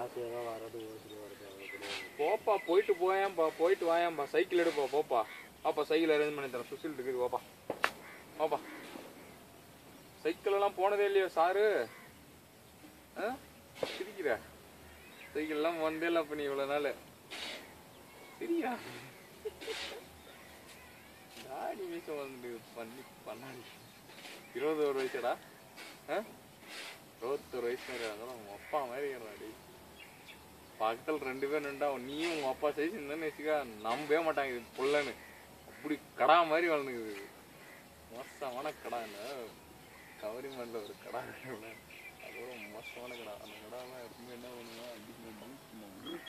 காசு ஏதோ வர்றது ஓசிட்டு வருது அவ்வளோ கிடையாது போப்பா போயிட்டு போயேன்பா போயிட்டு வாயேன்பா சைக்கிள் எடுப்பா போப்பா பாப்பா சைக்கிள் அரேஞ்ச் பண்ணி தரேன் சுசில் இருக்குது போப்பா போப்பா சைக்கிள் எல்லாம் போனதே இல்லையோ சாரு ஆ சிரிக்கிற சைக்கிள் எல்லாம் வந்தே இல்லை அப்ப நீ இவ்வளவு நாள் சரியா தாடி மீசம் வந்து பண்ணி பண்ணாடி இருபது ஒரு வயசுடா ஆ இருபத்தொரு வயசு மாதிரி அதெல்லாம் உங்க அப்பா மாதிரி இருக்கிறாடி பக்கத்துல ரெண்டு பேர் நின்றா நீயும் உங்க அப்பா சைஸ் இருந்தேன்னு வச்சுக்கா நம்பவே மாட்டாங்க இது புள்ளன்னு அப்படி கடா மாதிரி வளர்ந்துக்குது மோசமான கடா இல்ல கவரி மண்ணில் ஒரு கடா இருக்குல்ல, அது ஒரு மோசமான கடா அந்த கடாலாம் எப்பவுமே என்ன பண்ணுவோம் அடிக்கணும்